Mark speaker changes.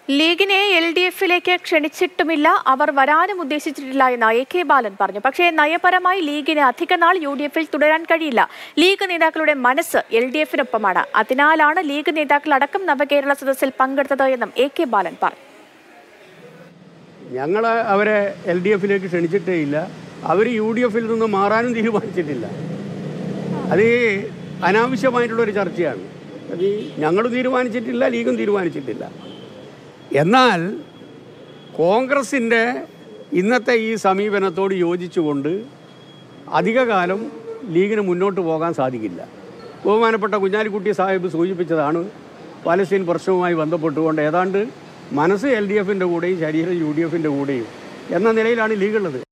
Speaker 1: ലീഗിനെ L D എഫിലേക്ക് ക്ഷണിച്ചിട്ടുമില്ല അവർ വരാനും ഉദ്ദേശിച്ചിട്ടില്ല എന്ന് എ കെ ബാലൻ പറഞ്ഞു പക്ഷേ നയപരമായി ലീഗിന് അധികനാൾ യു ഡി എഫിൽ തുടരാൻ കഴിയില്ല ലീഗ് നേതാക്കളുടെ മനസ്സ് എൽ ഡി എഫിനൊപ്പമാണ് അതിനാലാണ് ലീഗ് നേതാക്കൾ അടക്കം നവകേരള സദസ്സിൽ പങ്കെടുത്തത് എന്നും എ കെ ബാലൻ പറഞ്ഞു
Speaker 2: ഞങ്ങൾ അവരെ എൽ ഡി എഫിലേക്ക് ക്ഷണിച്ചിട്ടേ ഇല്ല അവർ യു ഡി എഫിൽ നിന്ന് മാറാനും തീരുമാനിച്ചിട്ടില്ല അത് ഈ അനാവശ്യമായിട്ടുള്ളൊരു ചർച്ചയാണ് അത് ഈ ഞങ്ങൾ തീരുമാനിച്ചിട്ടില്ല ലീഗും തീരുമാനിച്ചിട്ടില്ല എന്നാൽ കോൺഗ്രസിൻ്റെ ഇന്നത്തെ ഈ സമീപനത്തോട് യോജിച്ചുകൊണ്ട് അധികകാലം ലീഗിന് മുന്നോട്ട് പോകാൻ സാധിക്കില്ല ബഹുമാനപ്പെട്ട കുഞ്ഞാലിക്കുട്ടി സാഹിബ് സൂചിപ്പിച്ചതാണ് പാലസ്തീൻ പ്രശ്നവുമായി ബന്ധപ്പെട്ടുകൊണ്ട് ഏതാണ്ട് മനസ്സ് എൽ ഡി എഫിൻ്റെ കൂടെയും ശരീരം യു ഡി എഫിൻ്റെ കൂടെയും എന്ന നിലയിലാണ് ലീഗുള്ളത്